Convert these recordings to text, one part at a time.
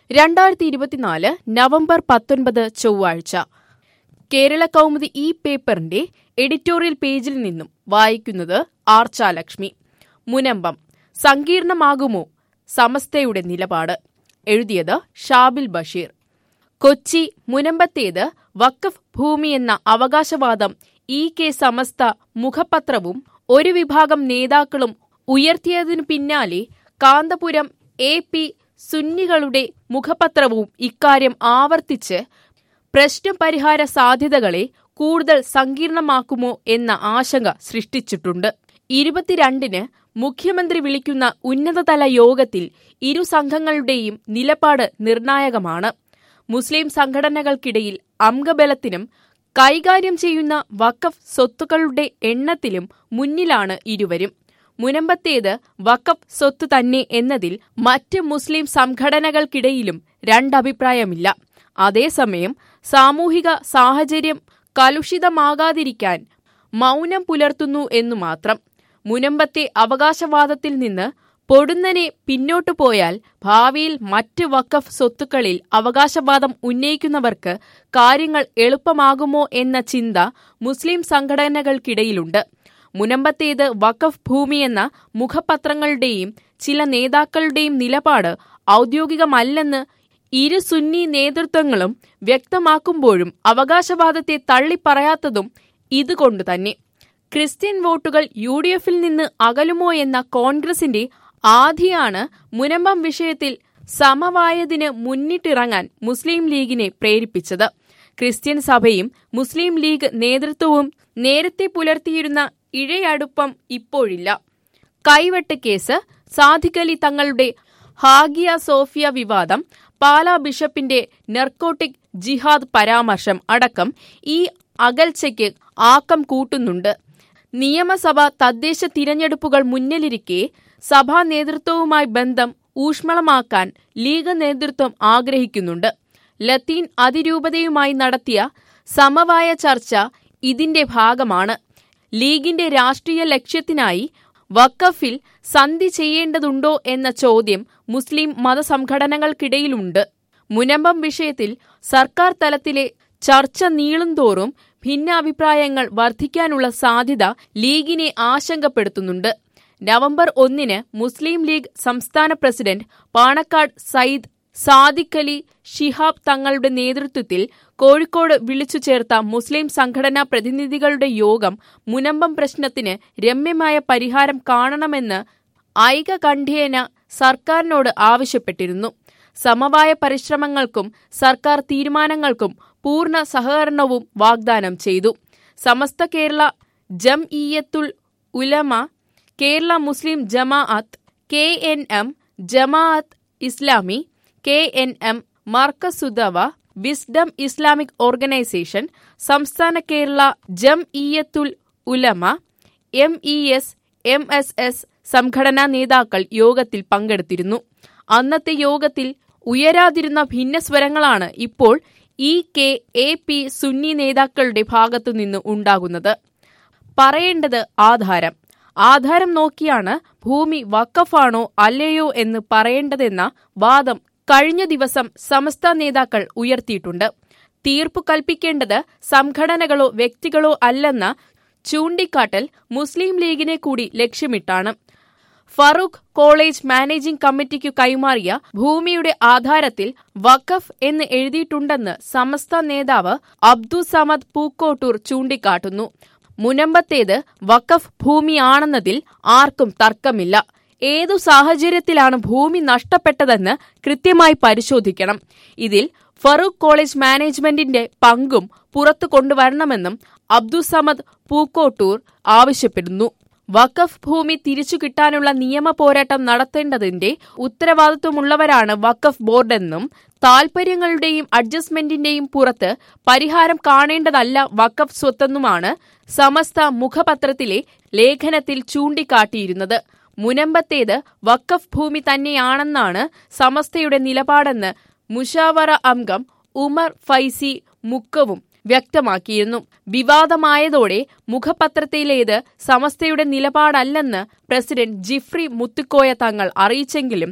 രണ്ടായിരത്തി ഇരുപത്തിനാല് നവംബർ പത്തൊൻപത് ചൊവ്വാഴ്ച കേരള കൗമുദി ഈ പേപ്പറിന്റെ എഡിറ്റോറിയൽ പേജിൽ നിന്നും വായിക്കുന്നത് ആർച്ചാലക്ഷ്മി മുനമ്പം സങ്കീർണമാകുമോ സമസ്തയുടെ നിലപാട് എഴുതിയത് ഷാബിൽ ബഷീർ കൊച്ചി മുനമ്പത്തേത് വഖഫ് ഭൂമിയെന്ന അവകാശവാദം ഇ കെ സമസ്ത മുഖപത്രവും ഒരു വിഭാഗം നേതാക്കളും ഉയർത്തിയതിനു പിന്നാലെ കാന്തപുരം എ പി സുന്നികളുടെ മുഖപത്രവും ഇക്കാര്യം ആവർത്തിച്ച് പ്രശ്നപരിഹാര സാധ്യതകളെ കൂടുതൽ സങ്കീർണമാക്കുമോ എന്ന ആശങ്ക സൃഷ്ടിച്ചിട്ടുണ്ട് ഇരുപത്തിരണ്ടിന് മുഖ്യമന്ത്രി വിളിക്കുന്ന ഉന്നതതല യോഗത്തിൽ ഇരു സംഘങ്ങളുടെയും നിലപാട് നിർണായകമാണ് മുസ്ലിം സംഘടനകൾക്കിടയിൽ അംഗബലത്തിനും കൈകാര്യം ചെയ്യുന്ന വഖഫ് സ്വത്തുക്കളുടെ എണ്ണത്തിലും മുന്നിലാണ് ഇരുവരും മുനമ്പത്തേത് വഖഫ് സ്വത്ത് തന്നെ എന്നതിൽ മറ്റ് മുസ്ലിം സംഘടനകൾക്കിടയിലും രണ്ടഭിപ്രായമില്ല അതേസമയം സാമൂഹിക സാഹചര്യം കലുഷിതമാകാതിരിക്കാൻ മൗനം പുലർത്തുന്നു എന്നു മാത്രം മുനമ്പത്തെ അവകാശവാദത്തിൽ നിന്ന് പൊടുന്നനെ പിന്നോട്ടു പോയാൽ ഭാവിയിൽ മറ്റ് വഖഫ് സ്വത്തുക്കളിൽ അവകാശവാദം ഉന്നയിക്കുന്നവർക്ക് കാര്യങ്ങൾ എളുപ്പമാകുമോ എന്ന ചിന്ത മുസ്ലിം സംഘടനകൾക്കിടയിലുണ്ട് മുനമ്പത്തേത് വഖഫ് ഭൂമിയെന്ന മുഖപത്രങ്ങളുടെയും ചില നേതാക്കളുടെയും നിലപാട് ഔദ്യോഗികമല്ലെന്ന് ഇരു സുന്നി നേതൃത്വങ്ങളും വ്യക്തമാക്കുമ്പോഴും അവകാശവാദത്തെ തള്ളിപ്പറയാത്തതും ഇതുകൊണ്ടു തന്നെ ക്രിസ്ത്യൻ വോട്ടുകൾ യു ഡി എഫിൽ നിന്ന് അകലുമോ എന്ന കോൺഗ്രസിന്റെ ആധിയാണ് മുനമ്പം വിഷയത്തിൽ സമവായതിന് മുന്നിട്ടിറങ്ങാൻ മുസ്ലിം ലീഗിനെ പ്രേരിപ്പിച്ചത് ക്രിസ്ത്യൻ സഭയും മുസ്ലിം ലീഗ് നേതൃത്വവും നേരത്തെ പുലർത്തിയിരുന്ന ഇഴയടുപ്പം ഇപ്പോഴില്ല കൈവെട്ട് കേസ് സാധിക്കലി തങ്ങളുടെ ഹാഗിയ സോഫിയ വിവാദം പാലാ ബിഷപ്പിന്റെ നെർക്കോട്ടിക് ജിഹാദ് പരാമർശം അടക്കം ഈ അകൽച്ചയ്ക്ക് ആക്കം കൂട്ടുന്നുണ്ട് നിയമസഭ തദ്ദേശ തിരഞ്ഞെടുപ്പുകൾ മുന്നിലിരിക്കെ സഭാ നേതൃത്വവുമായി ബന്ധം ഊഷ്മളമാക്കാൻ ലീഗ് നേതൃത്വം ആഗ്രഹിക്കുന്നുണ്ട് ലത്തീൻ അതിരൂപതയുമായി നടത്തിയ സമവായ ചർച്ച ഇതിന്റെ ഭാഗമാണ് ലീഗിന്റെ രാഷ്ട്രീയ ലക്ഷ്യത്തിനായി വക്കഫിൽ സന്ധി ചെയ്യേണ്ടതുണ്ടോ എന്ന ചോദ്യം മുസ്ലിം മതസംഘടനകൾക്കിടയിലുണ്ട് മുനമ്പം വിഷയത്തിൽ സർക്കാർ തലത്തിലെ ചർച്ച നീളുന്തോറും ഭിന്നാഭിപ്രായങ്ങൾ വർദ്ധിക്കാനുള്ള സാധ്യത ലീഗിനെ ആശങ്കപ്പെടുത്തുന്നുണ്ട് നവംബർ ഒന്നിന് മുസ്ലിം ലീഗ് സംസ്ഥാന പ്രസിഡന്റ് പാണക്കാട് സയ്യിദ് സാദിഖലി ഷിഹാബ് തങ്ങളുടെ നേതൃത്വത്തിൽ കോഴിക്കോട് വിളിച്ചു ചേർത്ത മുസ്ലിം സംഘടനാ പ്രതിനിധികളുടെ യോഗം മുനമ്പം പ്രശ്നത്തിന് രമ്യമായ പരിഹാരം കാണണമെന്ന് ഐകകണ്ഠ്യേന സർക്കാരിനോട് ആവശ്യപ്പെട്ടിരുന്നു സമവായ പരിശ്രമങ്ങൾക്കും സർക്കാർ തീരുമാനങ്ങൾക്കും പൂർണ്ണ സഹകരണവും വാഗ്ദാനം ചെയ്തു Samastha Kerala Jamiyyathul Ulama Kerala Muslim Jamaat K N M Jamaat Islami K N M Markazudawa wisdom Islamic organisation സംസ്ഥാന Kerala Jamiyyathul Ulama M E S M S S സംഘടനാ നേതാക്കൾ യോഗത്തിൽ പങ്കെടുത്തിരുന്നു അന്നത്തെ യോഗത്തിൽ ഉയരാതിരുന്ന ഭിന്നസ്വരങ്ങളാണ് ഇപ്പോൾ E K A P Sunni നേതാക്കളുടെ ഭാഗത്തുനിന്ന് ഉണ്ടാകുന്നത് പറയേണ്ടത് ആധാരം ആധാരം നോക്കിയാണ് ഭൂമി വക്കഫാണോ അല്ലയോ എന്ന് പറയേണ്ടതെന്ന വാദം കഴിഞ്ഞ ദിവസം സമസ്ത നേതാക്കൾ ഉയർത്തിയിട്ടുണ്ട് തീർപ്പു കൽപ്പിക്കേണ്ടത് സംഘടനകളോ വ്യക്തികളോ അല്ലെന്ന ചൂണ്ടിക്കാട്ടൽ മുസ്ലിം ലീഗിനെ കൂടി ലക്ഷ്യമിട്ടാണ് ഫറൂഖ് കോളേജ് മാനേജിംഗ് കമ്മിറ്റിക്കു കൈമാറിയ ഭൂമിയുടെ ആധാരത്തിൽ വഖഫ് എന്ന് എഴുതിയിട്ടുണ്ടെന്ന് സമസ്ത നേതാവ് അബ്ദുൾ സമദ് പൂക്കോട്ടൂർ ചൂണ്ടിക്കാട്ടുന്നു മുനമ്പത്തേത് വഖഫ് ഭൂമിയാണെന്നതിൽ ആർക്കും തർക്കമില്ല ഏതു സാഹചര്യത്തിലാണ് ഭൂമി നഷ്ടപ്പെട്ടതെന്ന് കൃത്യമായി പരിശോധിക്കണം ഇതിൽ ഫറൂഖ് കോളേജ് മാനേജ്മെന്റിന്റെ പങ്കും പുറത്തു കൊണ്ടുവരണമെന്നും അബ്ദുൾ സമദ് പൂക്കോട്ടൂർ ആവശ്യപ്പെടുന്നു വഖഫ് ഭൂമി തിരിച്ചു കിട്ടാനുള്ള നിയമ പോരാട്ടം നടത്തേണ്ടതിന്റെ ഉത്തരവാദിത്വമുള്ളവരാണ് വഖഫ് ബോർഡെന്നും താൽപര്യങ്ങളുടെയും അഡ്ജസ്റ്റ്മെന്റിന്റെയും പുറത്ത് പരിഹാരം കാണേണ്ടതല്ല വഖഫ് സ്വത്തെന്നുമാണ് സമസ്ത മുഖപത്രത്തിലെ ലേഖനത്തിൽ ചൂണ്ടിക്കാട്ടിയിരുന്നത് മുനമ്പത്തേത് വഖഫ് ഭൂമി തന്നെയാണെന്നാണ് സമസ്തയുടെ നിലപാടെന്ന് മുഷാവറ അംഗം ഉമർ ഫൈസി മുക്കവും വ്യക്തമാക്കിയിരുന്നു വിവാദമായതോടെ മുഖപത്രത്തിലേത് സമസ്തയുടെ നിലപാടല്ലെന്ന് പ്രസിഡന്റ് ജിഫ്രി മുത്തുക്കോയ തങ്ങൾ അറിയിച്ചെങ്കിലും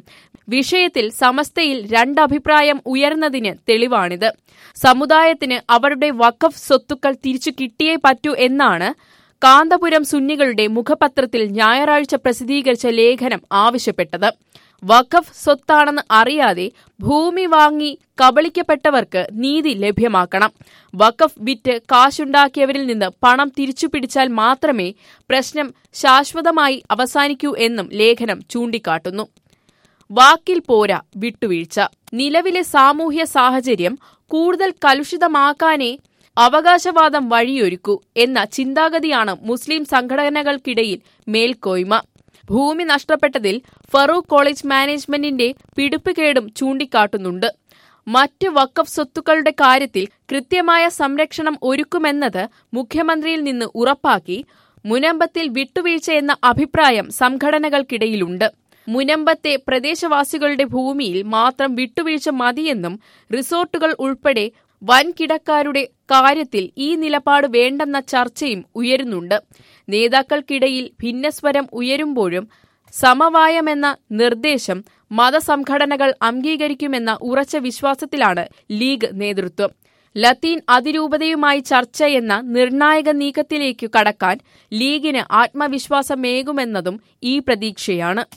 വിഷയത്തിൽ സമസ്തയിൽ രണ്ടഭിപ്രായം ഉയർന്നതിന് തെളിവാണിത് സമുദായത്തിന് അവരുടെ വഖഫ് സ്വത്തുക്കൾ തിരിച്ചു കിട്ടിയേ പറ്റൂ എന്നാണ് കാന്തപുരം സുന്നികളുടെ മുഖപത്രത്തിൽ ഞായറാഴ്ച പ്രസിദ്ധീകരിച്ച ലേഖനം ആവശ്യപ്പെട്ടത് വഖഫ് സ്വത്താണെന്ന് അറിയാതെ ഭൂമി വാങ്ങി കബളിക്കപ്പെട്ടവർക്ക് നീതി ലഭ്യമാക്കണം വഖഫ് വിറ്റ് കാശുണ്ടാക്കിയവരിൽ നിന്ന് പണം തിരിച്ചു പിടിച്ചാൽ മാത്രമേ പ്രശ്നം ശാശ്വതമായി അവസാനിക്കൂ എന്നും ലേഖനം ചൂണ്ടിക്കാട്ടുന്നു വാക്കിൽ പോരാ വിട്ടുവീഴ്ച നിലവിലെ സാമൂഹ്യ സാഹചര്യം കൂടുതൽ കലുഷിതമാക്കാനേ അവകാശവാദം വഴിയൊരുക്കൂ എന്ന ചിന്താഗതിയാണ് മുസ്ലിം സംഘടനകൾക്കിടയിൽ മേൽക്കോയ്മ ഭൂമി നഷ്ടപ്പെട്ടതിൽ ഫറൂഖ് കോളേജ് മാനേജ്മെന്റിന്റെ പിടിപ്പുകേടും ചൂണ്ടിക്കാട്ടുന്നുണ്ട് മറ്റ് വക്കഫ് സ്വത്തുക്കളുടെ കാര്യത്തിൽ കൃത്യമായ സംരക്ഷണം ഒരുക്കുമെന്നത് മുഖ്യമന്ത്രിയിൽ നിന്ന് ഉറപ്പാക്കി മുനമ്പത്തിൽ വിട്ടുവീഴ്ച എന്ന അഭിപ്രായം സംഘടനകൾക്കിടയിലുണ്ട് മുനമ്പത്തെ പ്രദേശവാസികളുടെ ഭൂമിയിൽ മാത്രം വിട്ടുവീഴ്ച മതിയെന്നും റിസോർട്ടുകൾ ഉൾപ്പെടെ വൻകിടക്കാരുടെ കാര്യത്തിൽ ഈ നിലപാട് വേണ്ടെന്ന ചർച്ചയും ഉയരുന്നുണ്ട് നേതാക്കൾക്കിടയിൽ ഭിന്നസ്വരം ഉയരുമ്പോഴും സമവായമെന്ന നിർദ്ദേശം മതസംഘടനകൾ അംഗീകരിക്കുമെന്ന ഉറച്ച വിശ്വാസത്തിലാണ് ലീഗ് നേതൃത്വം ലത്തീൻ അതിരൂപതയുമായി ചർച്ചയെന്ന നിർണായക നീക്കത്തിലേക്കു കടക്കാൻ ലീഗിന് ആത്മവിശ്വാസമേകുമെന്നതും ഈ പ്രതീക്ഷയാണ്